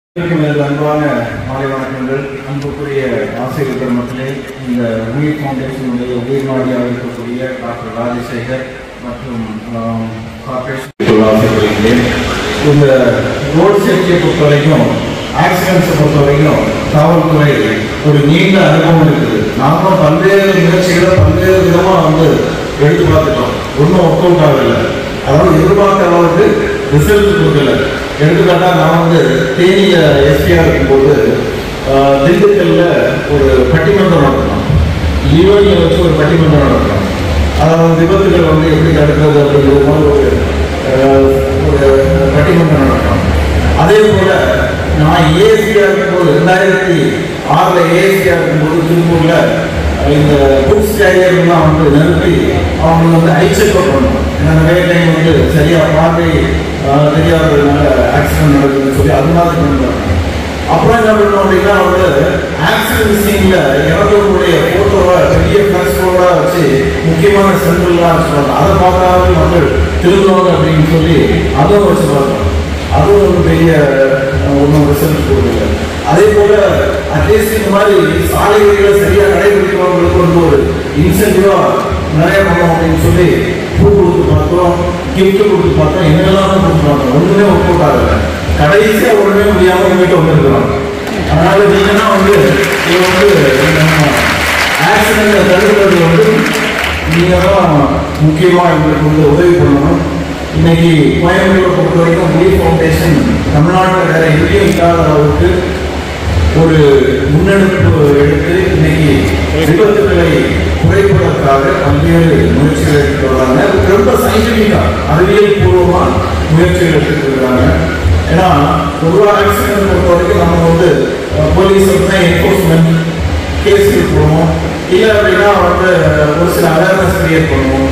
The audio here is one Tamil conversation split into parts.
அனைவருக்கும் எனது அன்பான மாலை வணக்கங்கள் அன்புக்குரிய ஆசிரியர் பெருமக்களே இந்த உயிர் ஃபவுண்டேஷனுடைய உயிர் நாடியாக இருக்கக்கூடிய டாக்டர் ராஜசேகர் மற்றும் ஆம், கார்ப்பரேஷன் ஆசிரியர்களே இந்த ரோட் சேஃப்டியை பொறுத்த வரைக்கும் ஆக்சிடென்ட்ஸை பொறுத்த வரைக்கும் காவல்துறை ஒரு நீண்ட அனுபவம் இருக்குது நாமளும் பல்வேறு முயற்சிகளை பல்வேறு விதமாக வந்து எடுத்து பார்த்துட்டோம் ஒன்றும் ஒர்க் அவுட் ஆகலை அதாவது எதிர்பார்த்த அளவுக்கு ரிசல்ட் கொடுக்கல எடுத்துக்காட்டா நான் வந்து தேனியில எஸ்பியா இருக்கும்போது ஆஹ், திண்டுக்கல்ல ஒரு பட்டிமன்றம் நடத்தணும் ஈரோனியை வச்சு ஒரு பட்டிமன்றம் நடத்தணும் அதாவது விபத்துகள் வந்து எப்படி தடுக்கிறது அப்படிங்கிறது மாதிரி ஒரு ஆஹ், ஒரு பட்டிமன்றம் நடத்தணும் அதே போல நான் ஏசியா இருக்கும்போது ரெண்டாயிரத்தி ஆறுல ஏசியா இருக்கும்போது திருப்பூர்ல இந்த புக்ஸ் கேரியர்லாம் வந்து நிறுத்தி அவங்க வந்து ஐ செக்அப் பண்ணணும் ஏன்னா நிறைய டைம் வந்து சரியா பார்வை ஆஹ், தெரியாததுனால ஆக்சிடென்ட் நடக்குதுன்னு சொல்லி அது மாதிரி பண்ணுறாங்க அப்புறம் என்ன பண்ணோம் அப்படின்னா வந்து ஆக்சிடென்ட் சீன்ல இறந்தவங்களுடைய போட்டோவை பெரிய ஃபிளக்ஸோட வச்சு முக்கியமான சென்டர்லாம் வச்சுருவாங்க அதை பார்க்காத மக்கள் திரும்புவாங்க அப்படின்னு சொல்லி அதுவும் வச்சு பார்த்தோம் அதுவும் ஒரு பெரிய ஒன்றும் ரிசல்ட் கொடுக்கல அதே போல அட்லீஸ்ட் இந்த மாதிரி சாலை விதிகளை சரியா கடைபிடிக்கிறவங்களுக்கு வந்து ஒரு இன்சென்டிவா நிறைய பண்ணோம் அப்படின்னு சொல்லி பூ கொடுத்து பார்த்தோம் கிஃப்ட் கொடுத்து பார்த்தோம் என்னெல்லாம் கொடுத்து பார்த்தோம் ஒண்ணுமே ஒர்க் ஆகல கடைசியா ஒண்ணுமே முடியாம உங்ககிட்ட வந்துருக்கிறோம் அதனால நீங்கன்னா வந்து இது வந்து நம்ம ஆக்சிடென்ட்டை தடுக்கிறது வந்து நீங்க தான் முக்கியமா எங்களுக்கு வந்து உதவி பண்ணணும் இன்னைக்கு கோயம்புத்தூரை பொறுத்த வரைக்கும் உயிர் ஃபவுண்டேஷன் தமிழ்நாட்டில் வேற எங்கேயும் இல்லாத அளவுக்கு ஒரு முன்னெடுப்பு எடுத்து இன்னைக்கு விபத்துகளை குறைப்பதற்காக பல்வேறு முயற்சிகள் எடுத்து வர்றாங்க ரொம்ப சயின்டிஃபிக்கா அறிவியல் பூர்வமா முயற்சிகள் எடுத்துட்டு இருக்காங்க ஏன்னா பொதுவாக ஆக்சிடென்ட் பொறுத்த வரைக்கும் நம்ம வந்து போலீஸ் வந்து என்ஃபோர்ஸ்மெண்ட் கேஸ் போடுவோம் இல்லை அப்படின்னா வந்து ஒரு சில அவேர்னஸ் கிரியேட் பண்ணுவோம்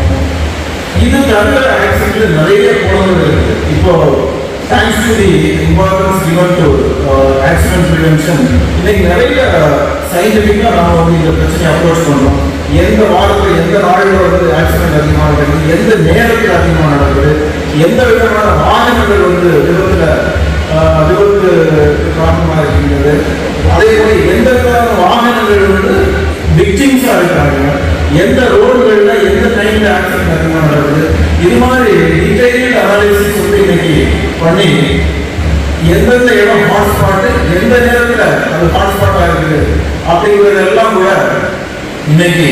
இது தவிர ஆக்சிடென்ட் நிறைய கோணங்கள் இருக்கு இப்போ thanks to the importance given to accident prevention இன்னைக்கு நிறைய சயின்டிஃபிக்காக நாம வந்து இந்த பிரச்சனையை அப்ரோச் பண்றோம் எந்த வாரத்தில் எந்த நாளில் வந்து ஆக்சிடென்ட் அதிகமாக நடக்குது எந்த நேரத்தில் அதிகமாக நடக்குது எந்த விதமான வாகனங்கள் வந்து விபத்துல ஆஹ், விபத்து காரணமாக இருக்கின்றது அதே போல எந்த விதமான வாகனங்கள் வந்து விக்டிம்ஸா இருக்காங்க எந்த ரோடுகள்ல எந்த டைம்ல ஆக்சிடென்ட் அதிகமாக நடக்குது இது மாதிரி டீடைல்டு அனாலிசிஸ் வந்து இன்னைக்கு பண்ணி எந்தெந்த இடம் ஹாட்ஸ்பாட் எந்த நேரத்துல அது ஹாட்ஸ்பாட்டா இருக்குது அப்படிங்கிறதெல்லாம் கூட இன்னைக்கு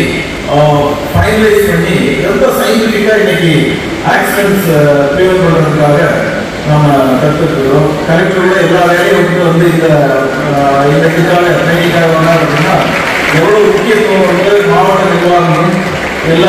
ஃபைனலைஸ் பண்ணி ரொம்ப சயின்டிஃபிக்கா இன்னைக்கு ஆக்சிடென்ட்ஸ் ப்ரிவென்ட் பண்றதுக்காக நாம கற்றுக்கிறோம் கலெக்டரோட எல்லா வேலையும் வந்து வந்து இந்த ஆஹ், இந்த இதுக்காக ட்ரைனிங்காக வந்தாங்க அப்படின்னா எவ்வளவு முக்கியத்துவம் வந்து மாவட்ட நிர்வாகம் எல்லா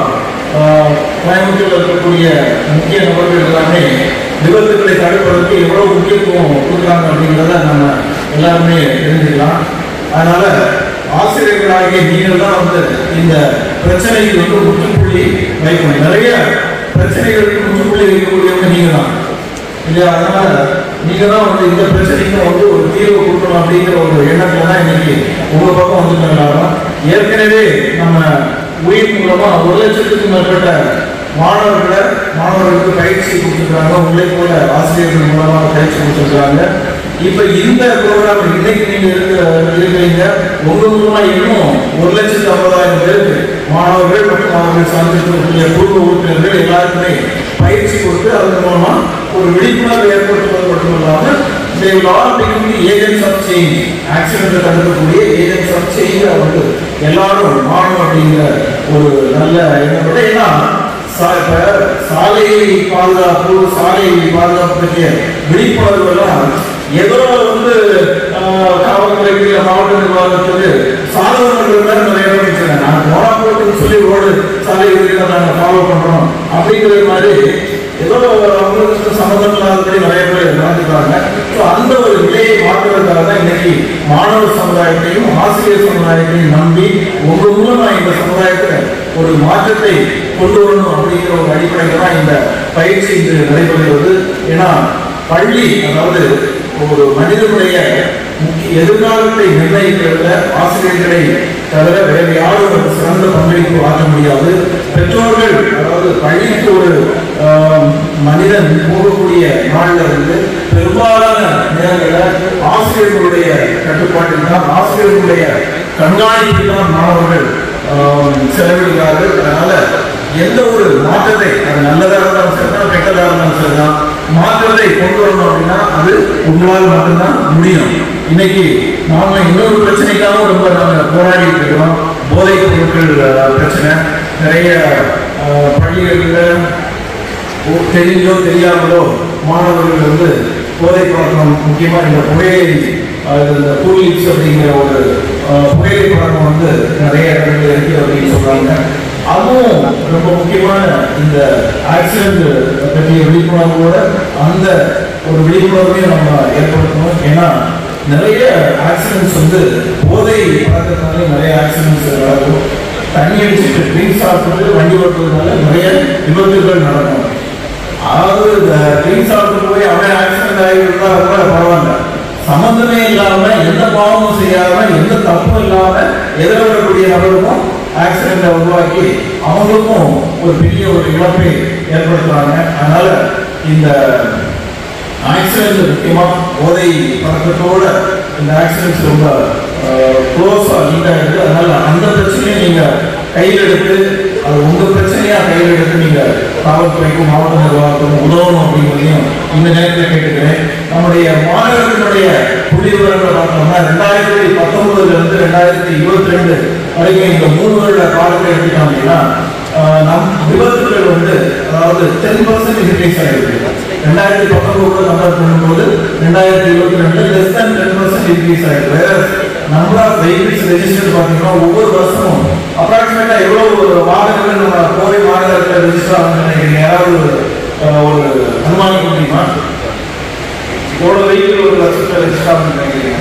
ஆஹ், கோயம்புத்தூர்ல இருக்கக்கூடிய முக்கிய நபர்கள் எல்லாமே விபத்துக்களை தடுப்பதற்கு எவ்வளவு முக்கியத்துவம் கொடுக்குறாங்க அப்படிங்கிறத நம்ம எல்லாருமே தெரிஞ்சுக்கலாம் அதனால ஆசிரியர்களாகிய நீங்கள் தான் வந்து இந்த பிரச்சனைக்கு வந்து முற்றுப்புள்ளி வைக்கணும் நிறைய பிரச்சனைகளுக்கு முற்றுப்புள்ளி வைக்கக்கூடியவங்க நீங்க தான் இல்லையா அதனால நீங்க தான் வந்து இந்த பிரச்சனைக்கு வந்து ஒரு தீர்வு கொடுக்கணும் அப்படிங்கிற ஒரு எண்ணத்துல தான் இன்னைக்கு உங்க பக்கம் வந்துருக்காங்க ஏற்கனவே நம்ம உயிர் மூலமா ஒரு லட்சத்துக்கும் மேற்பட்ட மாணவர்களை மாணவர்களுக்கு பயிற்சி கொடுத்துருக்காங்க உங்களை போல ஆசிரியர்கள் மூலமா பயிற்சி கொடுத்துருக்காங்க இப்ப இந்த ப்ரோக்ராம் இன்னைக்கு நீங்க இருக்கிற இருக்கிறீங்க உங்க மூலமா இன்னும் ஒரு லட்சத்து ஐம்பதாயிரம் பேருக்கு மாணவர்கள் மற்றும் அவர்கள் சார்ந்திருக்கக்கூடிய குடும்ப உறுப்பினர்கள் எல்லாருக்குமே பயிற்சி கொடுத்து அதன் மூலமா ஒரு விழிப்புணர்வு ஏற்படுத்துவது மட்டுமல்லாமல் they will all become the agents of change accident தடுக்கக்கூடிய agents of change வந்து எல்லாரும் மாறணும் அப்படிங்கிற ஒரு நல்ல எண்ணப்பட்ட ஏன்னா சா- இப்ப சாலை பாதுகாப்பு சாலை பாதுகாப்பு பற்றிய விழிப்புணர்வு எல்லாம் ஏதோ வந்து ஆஹ், காவல்துறைக்கு இல்ல மாவட்ட நிர்வாகத்துக்கு சாதகங்கள் மேல நிறைய பேர் இருக்கிறாங்க நான் போனா போட்டுன்னு சொல்லி ரோடு சாலை விதிகளை நாங்க ஃபாலோ பண்றோம் அப்படிங்கிற மாதிரி ஏதோ அவங்களுக்கு சம்மந்தம் இல்லாதபடி நிறைய பேர் நடந்துக்கிறாங்க ஸோ அந்த ஒரு நிலையை மாற்றுவதற்காக தான் இன்னைக்கு மாணவ சமுதாயத்தையும் ஆசிரியர் சமுதாயத்தையும் நம்பி உங்க மூலமா இந்த சமுதாயத்துல ஒரு மாற்றத்தை கொண்டு வரணும் அப்படிங்கிற ஒரு அடிப்படையில் தான் இந்த பயிற்சி இன்று நடைபெறுகிறது ஏன்னா பள்ளி அதாவது ஒரு மனிதனுடைய முக்கிய எதிர்காலத்தை நிர்ணயிக்கிறதுல ஆசிரியர்களை தவிர வேறு யாரும் ஒரு சிறந்த பங்களிப்பு ஆற்ற முடியாது பெற்றோர்கள் அதாவது பள்ளிக்கு ஒரு ஆஹ், மனிதன் போகக்கூடிய நாள்ல இருந்து பெரும்பாலான நேரங்களில் ஆசிரியர்களுடைய கட்டுப்பாட்டில் தான் ஆசிரியர்களுடைய கண்காணிப்பில் தான் மாணவர்கள் ஆஹ், செலவிடுகிறார்கள் அதனால எந்த ஒரு மாற்றத்தை அது நல்லதாக இருந்தாலும் சரிதான் கெட்டதாக இருந்தாலும் சரிதான் மாற்றத்தை கொண்டு வரணும் அப்படின்னா அது உங்களால் மட்டும்தான் முடியும் இன்னைக்கு நாம இன்னொரு பிரச்சனைக்காகவும் ரொம்ப நாம போராடிட்டு இருக்கிறோம் போதைப் பொருட்கள் அஹ், பிரச்சனை நிறைய அஹ், பள்ளிகளில் ஓ- தெரிஞ்சோ தெரியாமலோ மாணவர்கள் வந்து போதை பழக்கம் முக்கியமா இந்த புகையிலை அது இந்த கூலிப்ஸ் அப்படிங்கிற ஒரு அஹ், புகையிலை பழக்கம் வந்து நிறைய இடங்கள்ல இருக்கு அப்படின்னு சொல்றாங்க அதுவும் ரொம்ப முக்கியமான இந்த ஆக்சிடென்ட் பற்றிய விழிப்புணர்வோட அந்த ஒரு விழிப்புணர்வையும் நம்ம ஏற்படுத்தணும் ஏன்னா நிறைய ஆக்சிடென்ட்ஸ் வந்து போதை பழக்கத்தினாலே நிறைய ஆக்சிடென்ட்ஸ் நடக்கும் தண்ணி அடிச்சுட்டு ட்ரிங்க்ஸ் சாப்பிட்டு வண்டி ஓட்டுறதுனால நிறைய விபத்துகள் நடக்கும் அதாவது இந்த ட்ரிங்க்ஸ் சாப்பிட்டு போய் அவன் ஆக்சிடென்ட் ஆகிருந்தா கூட பரவாயில்ல சம்பந்தமே இல்லாம எந்த பாவமும் செய்யாம எந்த தப்பும் இல்லாம எதிர வரக்கூடிய நபருக்கும் ஆக்சிடென்ட்டை உருவாக்கி அவங்களுக்கும் ஒரு பெரிய ஒரு இழப்பை ஏற்படுத்துறாங்க அதனால இந்த ஆக்சிடென்ட் முக்கியமா போதை பழக்கத்தோட இந்த ஆக்சிடென்ட்ஸ் ரொம்ப க்ளோஸா லிங்க் ஆயிருக்கு அதனால அந்த பிரச்சனையை நீங்க கையில் எடுத்து அது உங்க பிரச்சனையா கையில் எடுத்து நீங்க காவல்துறைக்கும் மாவட்ட நிர்வாகத்துக்கும் உதவணும் அப்படிங்கிறதையும் இந்த நேரத்தில் கேட்டுக்கிறேன் நம்முடைய மாநிலத்தினுடைய புள்ளி விவரங்களை பார்த்தோம்னா ரெண்டாயிரத்தி பத்தொன்பதுல இருந்து ரெண்டாயிரத்தி இருபத்தி ரெண்டு வரைக்கும் இந்த மூணு வருட காலத்தை எடுத்துட்டோம் அப்படின்னா ஆஹ் நம் விபத்துகள் வந்து அதாவது டென் பர்சன்ட் இன்க்ரீஸ் ஆயிருக்கு ரெண்டாயிரத்தி பத்தொன்பதுல கம்பேர் பண்ணும்போது ரெண்டாயிரத்தி இருபத்தி ரெண்டு less than ten percent increase ஆயிருக்கு வேற நம்பர் ஆஃப் வெஹிக்கிள்ஸ் ரெஜிஸ்டர் பார்த்தீங்கன்னா ஒவ்வொரு வருஷமும் அப்ராக்சிமேட்டா எவ்வளவு ஒரு வாகனங்கள் நம்ம கோவை மாநகரத்தில் ரெஜிஸ்டர் ஆகுதுன்னு நினைக்கிறீங்க யாராவது ஆஹ் ஒரு அனுமானிக்க முடியுமா எவ்வளவு வெஹிக்கிள் ஒரு வருஷத்துல ரெஜிஸ்டர் ஆகுதுன்னு நினைக்கிறீங்க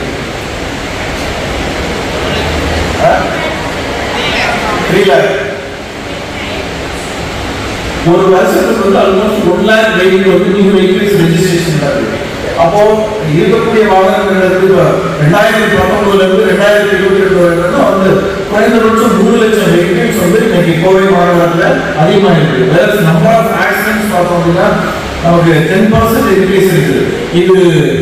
த்ரீ லேக் ஒரு வருஷத்துக்கு வந்து ஆல்மோஸ்ட் ஒன் லேக் வெஹிக்கிள் வந்து நியூ வெஹிக்கிள்ஸ் ரெஜிஸ்ட்ரேஷன் இருக்கு அப்போ இருக்கக்கூடிய வாகனங்கள் இருந்து இப்போ ரெண்டாயிரத்தி பத்தொன்பதுல இருந்து ரெண்டாயிரத்தி இருபத்தி ரெண்டு வரைக்கும் வந்து குறைந்தபட்சம் மூணு லட்சம் வெஹிக்கிள்ஸ் வந்து இன்னைக்கு கோவை மாநகரத்தில் அதிகமாக இருக்கு வேற நம்பர் ஆஃப் ஆக்சிடென்ட்ஸ் பார்த்தோம் அப்படின்னா நமக்கு டென் பர்சன்ட் இன்க்ரீஸ் இருக்கு இது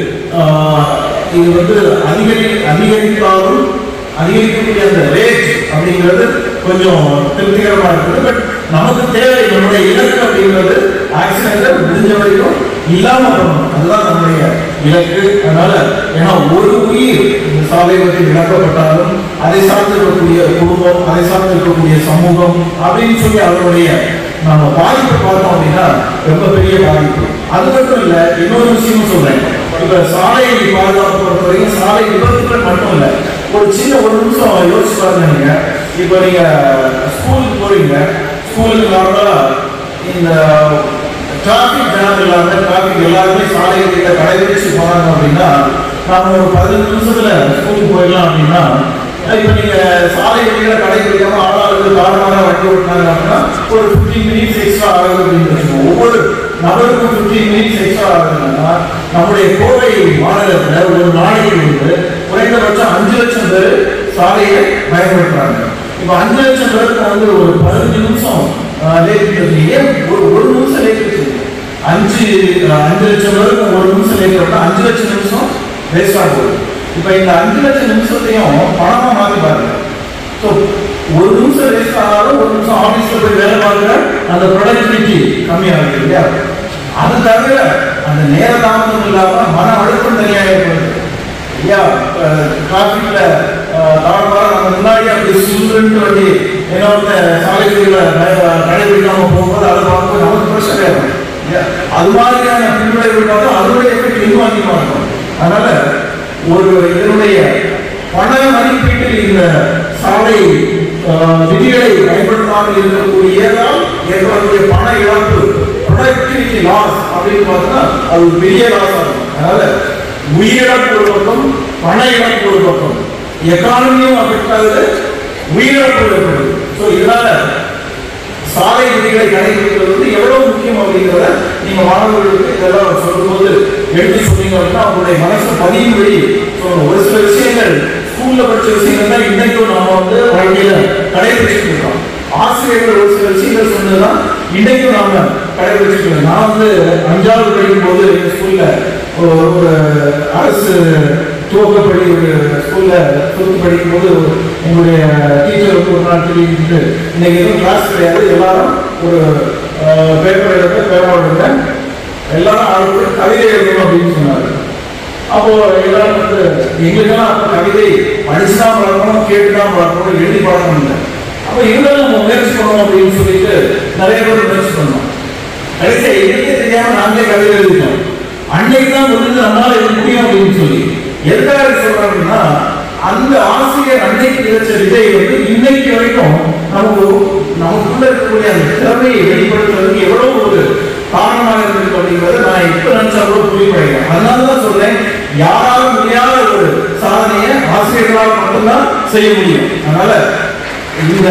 ஆஹ், இது வந்து அதிகரி அதிகரித்தாலும் அதிகரிக்கக்கூடிய அந்த ரேட் அப்படிங்கிறது கொஞ்சம் திருப்திகரமா இருக்குது பட் நமக்கு தேவை நம்முடைய இலக்கு அப்படிங்கிறது ஆக்சிடென்ட் முடிஞ்ச வரைக்கும் இல்லாம பண்ணணும் அதுதான் நம்முடைய இலக்கு அதனால ஏன்னா ஒரு உயிர் இந்த சாலை விபத்தில் இழக்கப்பட்டாலும் அதை சார்ந்து இருக்கக்கூடிய குடும்பம் அதை சார்ந்து இருக்கக்கூடிய சமூகம் அப்படின்னு சொல்லி அவருடைய நம்ம பாதிப்பை பார்த்தோம் அப்படின்னா ரொம்ப பெரிய பாதிப்பு அது மட்டும் இல்ல இன்னொரு விஷயமும் சொல்றேன் இப்ப சாலை பாதுகாப்பு பொறுத்தவரைக்கும் சாலை விபத்துகள் மட்டும் இல்ல ஒரு சின்ன ஒரு நிமிஷம் யோசிச்சு பாருங்க நீங்க இப்ப நீங்க ஸ்கூலுக்கு போறீங்க ஸ்கூலுக்கு நார்மலா இந்த டிராபிக் ஜாம் இல்லாம டிராபிக் எல்லாருமே சாலைகளை கடைபிடிச்சு போனாங்க அப்படின்னா நாம ஒரு பதினஞ்சு நிமிஷத்துல ஸ்கூலுக்கு போயிடலாம் அப்படின்னா இப்ப நீங்க சாலை வழிகளை கடைபிடிக்காம ஆளாளுக்கு காரணமாக வண்டி ஓட்டினாங்க அப்படின்னா ஒரு 15 மினிட்ஸ் எக்ஸ்ட்ரா ஆகுது அப்படின்னு வச்சுக்கோங்க ஒவ்வொரு நபருக்கும் 15 மினிட்ஸ் எக்ஸ்ட்ரா ஆகுதுன்னா நம்முடைய கோவை மாநகரத்துல ஒரு நாளைக்கு வந்து குறைந்தபட்சம் அஞ்சு லட்சம் பேர் சாலையை பயன்படுத்துறாங்க இப்ப அஞ்சு லட்சம் பேருக்கு வந்து ஒரு பதினஞ்சு நிமிஷம் லேட் ஏன் ஒரு ஒரு நிமிஷம் லேட் அஞ்சு அஹ், அஞ்சு லட்சம் பேருக்கு ஒரு நிமிஷம் லேட் அஞ்சு லட்சம் நிமிஷம் வேஸ்ட் ஆகுது இப்ப இந்த அஞ்சு லட்சம் நிமிஷத்தையும் பணமா மாத்தி பாருங்க ஸோ ஒரு நிமிஷம் வேஸ்ட் ஆனாலும் ஒரு நிமிஷம் ஆபீஸ்ல போய் வேலை பார்க்குற அந்த ப்ரொடக்டிவிட்டி கம்மியாகுது இல்லையா அது தவிர அந்த நேர தாமதம் இல்லாம மன அழுத்தம் தனியா ஏற்படுது ஐயா டிராஃபிக்ல தாழ்வார நம்ம முன்னாடி அப்படி சுருண்டு வண்டி என்னோட சாலைகளில் கடைபிடிக்காம போகும்போது அதை பார்க்கும்போது நமக்கு பிரச்சனை ஏறும் இல்லையா? அது மாதிரியான பின்விளைவு இருந்தாலும் அதனுடைய எஃபெக்ட் இன்னும் அதிகமாக இருக்கும் அதனால ஒரு இதனுடைய பண மதிப்பீட்டில் இந்த சாலை அஹ், விதிகளை பயன்படுத்தாமல் இருக்கக்கூடியதால் ஏற்படக்கூடிய பண இழப்பு ப்ரொடக்டிவிட்டி லாஸ் அப்படின்னு பார்த்தா அது ஒரு பெரிய லாஸ் ஆகும் அதனால உயிரிழப்பு ஒரு பக்கம் பண இழப்பு ஒரு பக்கம் எக்கானமியும் அஃபெக்ட் ஆகுது உயிரிழப்பு ஏற்படுது ஸோ இதனால சாலை விதிகளை கடைபிடிக்கிறது வந்து எவ்வளவு முக்கியம் அப்படிங்கிறத நீங்க மாணவர்களுக்கு இதெல்லாம் சொல்லும்போது எடுத்து சொன்னீங்க அப்படின்னா அவங்களுடைய மனசு பதியும்படி சொல்லணும் ஒரு சில விஷயங்கள் ஸ்கூல்ல படிச்ச விஷயங்கள் தான் இன்னைக்கும் நாம வந்து வாழ்க்கையில கடைபிடிச்சிட்டு இருக்கோம் ஆசிரியர்கள் ஒரு சில விஷயங்கள் சொன்னதுதான் இன்னைக்கும் நாம கடைபிடிச்சிட்டு நான் வந்து அஞ்சாவது படிக்கும் போது எங்க ஸ்கூல்ல ஒரு ஒரு அரசு துவக்கப்பள்ளி ஒரு ஸ்கூல்ல துவக்க படிக்கும் போது உங்களுடைய டீச்சர் வந்து ஒரு நாள் தெரிவித்து இன்னைக்கு எதுவும் கிளாஸ் கிடையாது எல்லாரும் ஒரு பேப்பர் எடுத்து பேப்பர் எடுங்க எல்லாரும் ஆளுக்கு கவிதை எழுதணும் அப்படின்னு சொன்னாரு அப்போ எல்லாரும் வந்து எங்களுக்கெல்லாம் அப்போ கவிதை படிச்சுதான் பழக்கணும் கேட்டுதான் பழக்கணும் எழுதி பழக்கம் இல்லை அப்போ இருந்தாலும் நம்ம முயற்சி பண்ணணும் அப்படின்னு சொல்லிட்டு நிறைய பேர் முயற்சி பண்ணோம் கடைசியா எங்களுக்கே தெரியாம நாங்களே கவிதை எழுதிட்டோம் அன்னைக்கு தான் புரிஞ்சு நம்மளால இது முடியும் அப்படின்னு சொல்லி எதுக்காக சொல்றேன் அப்படின்னா அந்த ஆசிரியர் அன்னைக்கு விதைச்ச விதை வந்து இன்னைக்கு வரைக்கும் நமக்கு நமக்குள்ள இருக்கக்கூடிய அந்த திறமையை வெளிப்படுத்துறதுக்கு எவ்வளவு ஒரு காரணமாக இருக்கு அப்படிங்கிறத நான் இப்ப நினைச்சா கூட புரியப்படுகிறேன் அதனால தான் சொல்றேன் யாராலும் முடியாத ஒரு சாதனையை ஆசிரியர்களால் மட்டும்தான் செய்ய முடியும் அதனால இந்த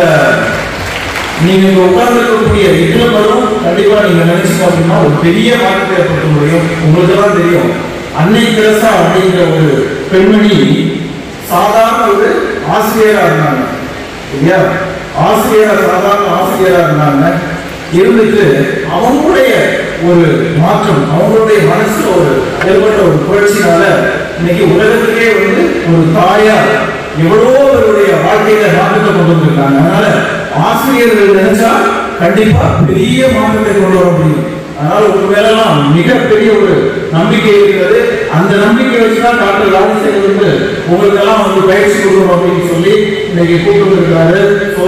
நீங்க இங்க உட்கார்ந்து இருக்கக்கூடிய இதுல வரும் கண்டிப்பா நீங்க நினைச்சீங்க அப்படின்னா ஒரு பெரிய மாற்றத்தை ஏற்படுத்த முடியும் உங்களுக்கு எல்லாம் தெரியும் அன்னை தெரசா அப்படிங்கிற ஒரு பெண்மணி சாதாரண ஒரு ஆசிரியரா இருந்தாங்க இல்லையா ஆசிரியரா சாதாரண ஆசிரியரா இருந்தாங்க இருந்துட்டு அவங்களுடைய ஒரு மாற்றம் அவங்களுடைய மனசுல ஒரு ஏற்பட்ட ஒரு புரட்சினால இன்னைக்கு உலகத்துக்கே வந்து ஒரு தாயா எவ்வளவோ பேருடைய வாழ்க்கையில மாற்றத்தை கொண்டு வந்திருக்காங்க அதனால ஆசிரியர்கள் நினைச்சா கண்டிப்பா பெரிய மாற்றத்தை கொண்டு வர முடியும் அதனால உங்க மேலெல்லாம் மிகப்பெரிய ஒரு நம்பிக்கை இருக்கிறது அந்த நம்பிக்கை வச்சுதான் டாக்டர் ராஜசேகர் வந்து உங்களுக்கு எல்லாம் வந்து பயிற்சி கொடுக்கணும் அப்படின்னு சொல்லி இன்னைக்கு கூப்பிட்டு வந்திருக்காரு ஸோ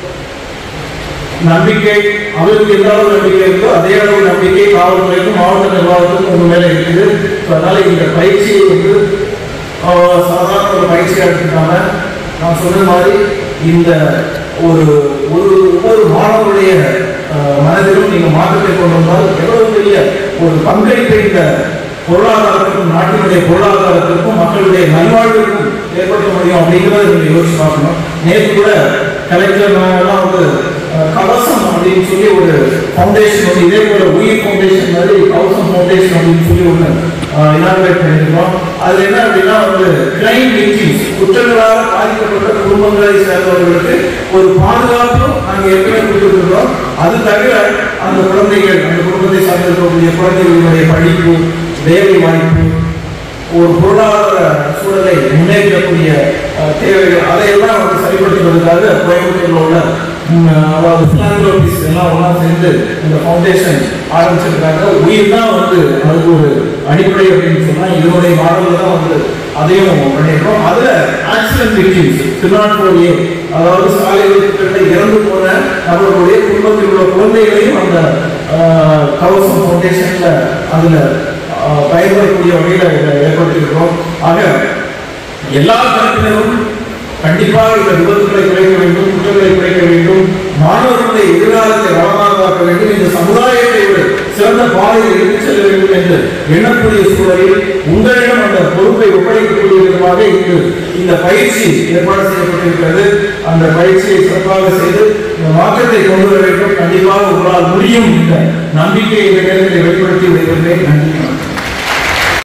நம்பிக்கை அவருக்கு எந்த அளவு நம்பிக்கை இருக்கோ அதே அளவு நம்பிக்கை காவல்துறைக்கும் மாவட்ட நிர்வாகத்துக்கும் உங்க மேல இருக்குது So, அதனால இந்த பயிற்சியை வந்து ஆஹ், சாதாரண ஒரு பயிற்சியா எடுத்துக்காம நான் சொன்ன மாதிரி இந்த ஒரு ஒரு ஒவ்வொரு மாணவருடைய ஆஹ், மனதிலும் நீங்க மாற்றத்தை கொண்டு வந்தால் எவ்வளவு பெரிய ஒரு பங்களிப்பை இந்த பொருளாதாரத்திற்கும் நாட்டினுடைய பொருளாதாரத்திற்கும் மக்களுடைய நல்வாழ்வுக்கும் ஏற்படுத்த முடியும் அப்படிங்கிறத நீங்க யோசிச்சு பார்க்கணும் நேற்று கூட கலெக்டர் எல்லாம் வந்து அஹ், கவசம் அப்படின்னு சொல்லி ஒரு ஃபவுண்டேஷன் வந்து இதே போல உயிர் ஃபவுண்டேஷன் மாதிரி கவசம் ஃபவுண்டேஷன் அப்படின்னு சொல்லி ஒன்று இனாகிரேட் பண்ணியிருக்கோம் அதுல என்ன அப்படின்னா வந்து கிரைம் விக்டிம்ஸ் குற்றங்களால் பாதிக்கப்பட்ட குடும்பங்களை சேர்ந்தவர்களுக்கு ஒரு பாதுகாப்பு நாங்கள் ஏற்கனவே கொடுத்துருக்கிறோம் அது தவிர அந்த குழந்தைகள் அந்த குடும்பத்தை சார்ந்திருக்கக்கூடிய குழந்தைகளுடைய படிப்பு வேலை வாய்ப்பு ஒரு பொருளாதார சூழலை முன்னேற்றக்கூடிய அஹ், தேவைகள் அதையெல்லாம் வந்து சரிப்படுத்துவதற்காக கோயம்புத்தூர்ல உள்ள ம், அதாவது philanthropists எல்லாம் ஒன்றா சேர்ந்து இந்த ஃபவுண்டேஷன் ஆரம்பிச்சிருக்காங்க உயிர் தான் வந்து அதுக்கு ஒரு அடிப்படை அப்படின்னு சொன்னா இதனுடைய மாடல் தான் வந்து அதையும் பண்ணியிருக்கோம் அதுல ஆக்சிடென்ட் விக்டிம்ஸ் திருநாட்களுடைய அதாவது சாலை விபத்துகளில் இறந்து போன நபர்களுடைய குடும்பத்தில் உள்ள குழந்தைகளையும் அந்த அஹ், கவசம் ஃபவுண்டேஷன்ல அதுல ஆஹ் பயன்படக்கூடிய வகையில் இதை ஏற்படுத்தியிருக்கிறோம் ஆக எல்லா தரப்பினரும் கண்டிப்பாக இந்த விபத்துகளை குறைக்க வேண்டும் குற்றங்களை குறைக்க வேண்டும் மாணவர்களுடைய எதிர்காலத்தை வளமாக்க வேண்டும் இந்த சமுதாயத்தை ஒரு சிறந்த பாதையில் எடுத்துச் செல்ல வேண்டும் என்று எண்ணக்கூடிய சூழலில் உங்களிடம் அந்த பொறுப்பை ஒப்படைக்கக்கூடிய விதமாக இங்கு இந்த பயிற்சி ஏற்பாடு செய்யப்பட்டிருக்கிறது அந்த பயிற்சியை சிறப்பாக செய்து இந்த மாற்றத்தை கொண்டு வர வேண்டும் கண்டிப்பாக உங்களால் முடியும் என்ற நம்பிக்கை இந்த நேரத்தில் வெளிப்படுத்தி வருகிறேன் நன்றி வணக்கம்.